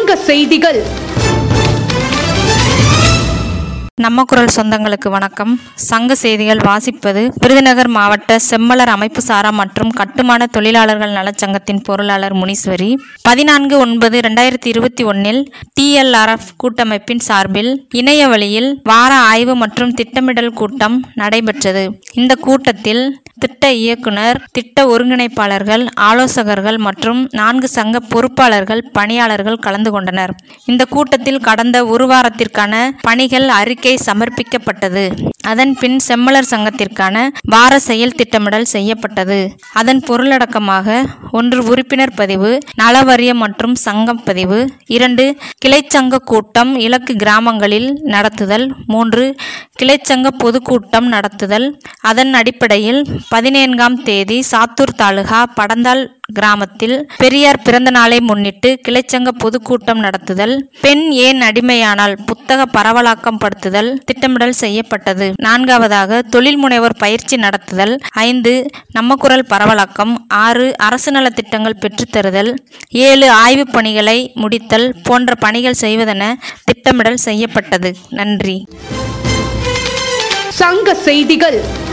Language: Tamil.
சங்க செய்திகள் நம்ம குரல் சொந்தங்களுக்கு வணக்கம் சங்க செய்திகள் வாசிப்பது விருதுநகர் மாவட்ட செம்மலர் அமைப்பு சாரா மற்றும் கட்டுமான தொழிலாளர்கள் நலச்சங்கத்தின் பொருளாளர் முனீஸ்வரி பதினான்கு ஒன்பது ரெண்டாயிரத்தி இருபத்தி ஒன்னில் டிஎல்ஆர்எஃப் கூட்டமைப்பின் சார்பில் இணைய வழியில் வார ஆய்வு மற்றும் திட்டமிடல் கூட்டம் நடைபெற்றது இந்த கூட்டத்தில் திட்ட இயக்குனர் திட்ட ஒருங்கிணைப்பாளர்கள் ஆலோசகர்கள் மற்றும் நான்கு சங்க பொறுப்பாளர்கள் பணியாளர்கள் கலந்து கொண்டனர் இந்த கூட்டத்தில் கடந்த ஒரு வாரத்திற்கான பணிகள் அறிக்கை சமர்ப்பிக்கப்பட்டது அதன் பின் செம்மலர் சங்கத்திற்கான வார செயல் திட்டமிடல் செய்யப்பட்டது அதன் பொருளடக்கமாக ஒன்று உறுப்பினர் பதிவு நலவரியம் மற்றும் சங்கம் பதிவு இரண்டு கிளைச்சங்க கூட்டம் இலக்கு கிராமங்களில் நடத்துதல் மூன்று கிளைச்சங்க பொதுக்கூட்டம் நடத்துதல் அதன் அடிப்படையில் பதினேன்காம் தேதி சாத்தூர் தாலுகா படந்தால் கிராமத்தில் பெரியார் பிறந்த நாளை முன்னிட்டு கிளைச்சங்க பொதுக்கூட்டம் நடத்துதல் பெண் ஏன் அடிமையானால் புத்தக பரவலாக்கம் படுத்துதல் திட்டமிடல் செய்யப்பட்டது நான்காவதாக தொழில் முனைவோர் பயிற்சி நடத்துதல் ஐந்து நம்ம குரல் பரவலாக்கம் ஆறு அரசு நல திட்டங்கள் பெற்றுத்தருதல் ஏழு ஆய்வுப் பணிகளை முடித்தல் போன்ற பணிகள் செய்வதென திட்டமிடல் செய்யப்பட்டது நன்றி சங்க செய்திகள்